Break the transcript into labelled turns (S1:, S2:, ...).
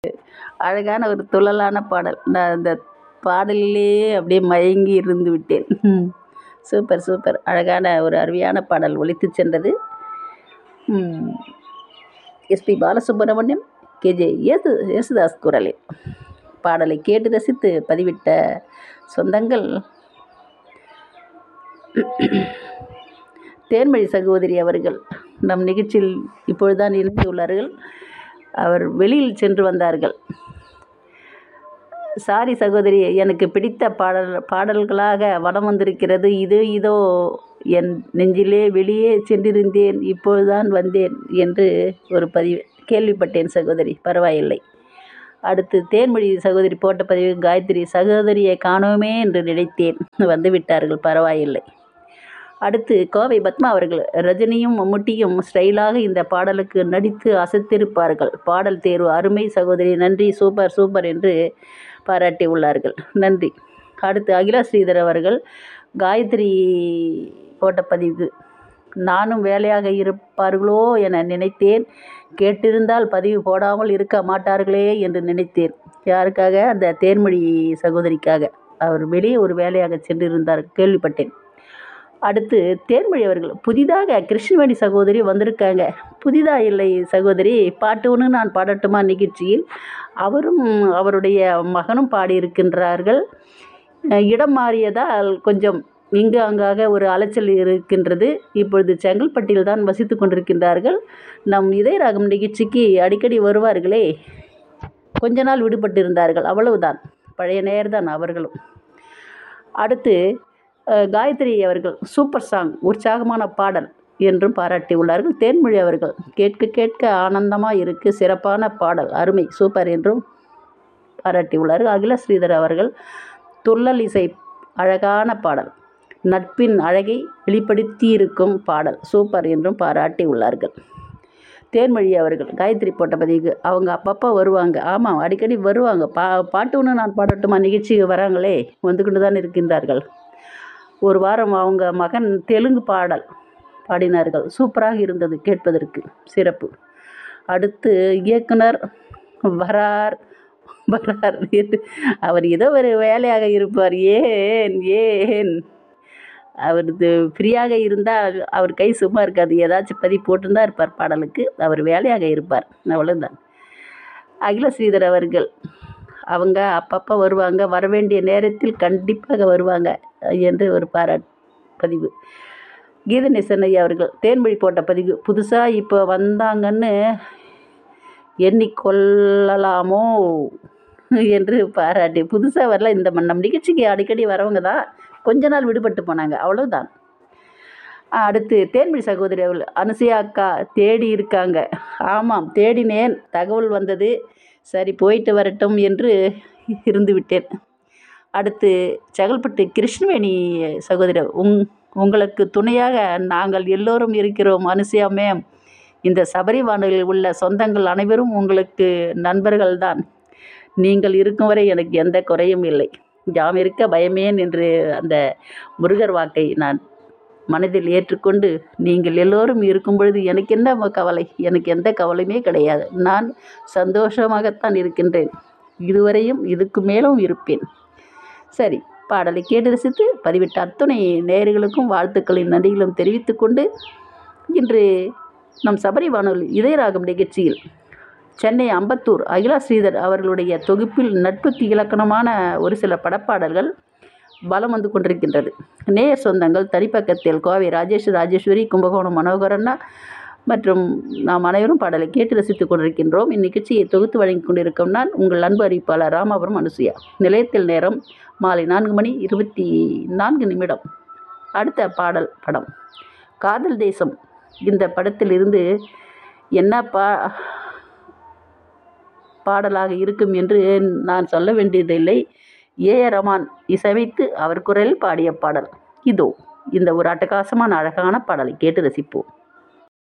S1: அழகான ஒரு துள்ளலான பாடல் நான் அந்த பாடலிலே அப்படியே மயங்கி இருந்து விட்டேன் சூப்பர் சூப்பர் அழகான ஒரு அருமையான பாடல் ஒலித்து சென்றது எஸ்பி பாலசுப்ரமணியம் கேஜே யேசு யேசுதாஸ் குரலில் பாடலை கேட்டு ரசித்து பதிவிட்ட சொந்தங்கள் தேன்மொழி சகோதரி அவர்கள் நம் நிகழ்ச்சியில் இப்பொழுதுதான் இணைந்துள்ளார்கள் அவர் வெளியில் சென்று வந்தார்கள் சாரி சகோதரி எனக்கு பிடித்த பாடல் பாடல்களாக வடம் வந்திருக்கிறது இது இதோ என் நெஞ்சிலே வெளியே சென்றிருந்தேன் இப்பொழுதுதான் வந்தேன் என்று ஒரு பதிவு கேள்விப்பட்டேன் சகோதரி பரவாயில்லை அடுத்து தேன்மொழி சகோதரி போட்ட பதிவு காயத்ரி சகோதரியை காணோமே என்று நினைத்தேன் வந்து விட்டார்கள் பரவாயில்லை அடுத்து கோவை பத்மா அவர்கள் ரஜினியும் மம்முட்டியும் ஸ்டைலாக இந்த பாடலுக்கு நடித்து அசத்திருப்பார்கள் பாடல் தேர்வு அருமை சகோதரி நன்றி சூப்பர் சூப்பர் என்று பாராட்டி உள்ளார்கள் நன்றி அடுத்து அகிலா ஸ்ரீதர் அவர்கள் காயத்ரி போட்ட பதிவு நானும் வேலையாக இருப்பார்களோ என நினைத்தேன் கேட்டிருந்தால் பதிவு போடாமல் இருக்க மாட்டார்களே என்று நினைத்தேன் யாருக்காக அந்த தேன்மொழி சகோதரிக்காக அவர் வெளியே ஒரு வேலையாக சென்றிருந்தார் கேள்விப்பட்டேன் அடுத்து தேன்மொழி அவர்கள் புதிதாக கிருஷ்ணவேணி சகோதரி வந்திருக்காங்க புதிதாக இல்லை சகோதரி பாட்டு ஒன்று நான் பாடட்டுமா நிகழ்ச்சியில் அவரும் அவருடைய மகனும் பாடியிருக்கின்றார்கள் இடம் மாறியதால் கொஞ்சம் இங்கு அங்காக ஒரு அலைச்சல் இருக்கின்றது இப்பொழுது செங்கல்பட்டில் தான் வசித்து கொண்டிருக்கின்றார்கள் நம் இதயராகம் நிகழ்ச்சிக்கு அடிக்கடி வருவார்களே கொஞ்ச நாள் விடுபட்டிருந்தார்கள் அவ்வளவுதான் பழைய நேர்தான் அவர்களும் அடுத்து காயத்ரி அவர்கள் சூப்பர் சாங் உற்சாகமான பாடல் என்றும் பாராட்டியுள்ளார்கள் தேன்மொழி அவர்கள் கேட்க கேட்க ஆனந்தமாக இருக்கு சிறப்பான பாடல் அருமை சூப்பர் என்றும் பாராட்டியுள்ளார்கள் அகில ஸ்ரீதர் அவர்கள் துள்ளல் இசை அழகான பாடல் நட்பின் அழகை வெளிப்படுத்தி இருக்கும் பாடல் சூப்பர் என்றும் பாராட்டி உள்ளார்கள் தேன்மொழி அவர்கள் காயத்ரி போட்ட பதிவுக்கு அவங்க அப்பப்போ வருவாங்க ஆமாம் அடிக்கடி வருவாங்க பா பாட்டு ஒன்று நான் பாடட்டுமா நிகழ்ச்சிக்கு வராங்களே வந்து கொண்டு தான் இருக்கின்றார்கள் ஒரு வாரம் அவங்க மகன் தெலுங்கு பாடல் பாடினார்கள் சூப்பராக இருந்தது கேட்பதற்கு சிறப்பு அடுத்து இயக்குனர் வரார் வரார் அவர் ஏதோ ஒரு வேலையாக இருப்பார் ஏன் ஏன் அவரது ஃப்ரீயாக இருந்தால் அவர் கை சும்மா இருக்காது ஏதாச்சும் பதிவு போட்டுருந்தா இருப்பார் பாடலுக்கு அவர் வேலையாக இருப்பார் அவ்வளோதான் அகில ஸ்ரீதர் அவர்கள் அவங்க அப்பப்போ வருவாங்க வர வேண்டிய நேரத்தில் கண்டிப்பாக வருவாங்க என்று ஒரு பாராட் பதிவு கீதநேசன் ஐயா அவர்கள் தேன்மொழி போட்ட பதிவு புதுசாக இப்போ வந்தாங்கன்னு எண்ணிக்கொள்ளலாமோ என்று பாராட்டி புதுசாக வரல இந்த நம் நிகழ்ச்சிக்கு அடிக்கடி வரவங்க தான் கொஞ்ச நாள் விடுபட்டு போனாங்க அவ்வளோதான் அடுத்து தேன்மொழி சகோதரி அவர்கள் அனுசையா அக்கா தேடி இருக்காங்க ஆமாம் தேடினேன் தகவல் வந்தது சரி போயிட்டு வரட்டும் என்று இருந்து விட்டேன் அடுத்து செகல்பட்டு கிருஷ்ணவேணி சகோதரி உங் உங்களுக்கு துணையாக நாங்கள் எல்லோரும் இருக்கிறோம் அனுசியா மேம் இந்த சபரி வானொலியில் உள்ள சொந்தங்கள் அனைவரும் உங்களுக்கு நண்பர்கள்தான் நீங்கள் இருக்கும் வரை எனக்கு எந்த குறையும் இல்லை யாம் இருக்க பயமேன் என்று அந்த முருகர் வாக்கை நான் மனதில் ஏற்றுக்கொண்டு நீங்கள் எல்லோரும் இருக்கும் பொழுது எனக்கு என்ன கவலை எனக்கு எந்த கவலையுமே கிடையாது நான் சந்தோஷமாகத்தான் இருக்கின்றேன் இதுவரையும் இதுக்கு மேலும் இருப்பேன் சரி பாடலை கேட்டு ரசித்து பதிவிட்ட அத்துணை நேயர்களுக்கும் வாழ்த்துக்களின் நன்றிகளும் தெரிவித்துக்கொண்டு இன்று நம் சபரி வானொலி இதயராகம் நிகழ்ச்சியில் சென்னை அம்பத்தூர் அகிலா ஸ்ரீதர் அவர்களுடைய தொகுப்பில் நட்புக்கு இலக்கணமான ஒரு சில படப்பாடல்கள் பலம் வந்து கொண்டிருக்கின்றது நேய சொந்தங்கள் தனிப்பக்கத்தில் கோவை ராஜேஷ் ராஜேஸ்வரி கும்பகோணம் மனோகரண்ணா மற்றும் நாம் அனைவரும் பாடலை கேட்டு ரசித்துக் கொண்டிருக்கின்றோம் இந்நிகழ்ச்சியை தொகுத்து வழங்கி கொண்டிருக்கும் நான் உங்கள் அன்பு அறிவிப்பாளர் ராமாபுரம் அனுசுயா நிலையத்தில் நேரம் மாலை நான்கு மணி இருபத்தி நான்கு நிமிடம் அடுத்த பாடல் படம் காதல் தேசம் இந்த படத்தில் இருந்து என்ன பா பாடலாக இருக்கும் என்று நான் சொல்ல வேண்டியதில்லை ஏ ரமான் இசைவைத்து அவர் குரலில் பாடிய பாடல் இதோ இந்த ஒரு அட்டகாசமான அழகான பாடலை கேட்டு ரசிப்போம்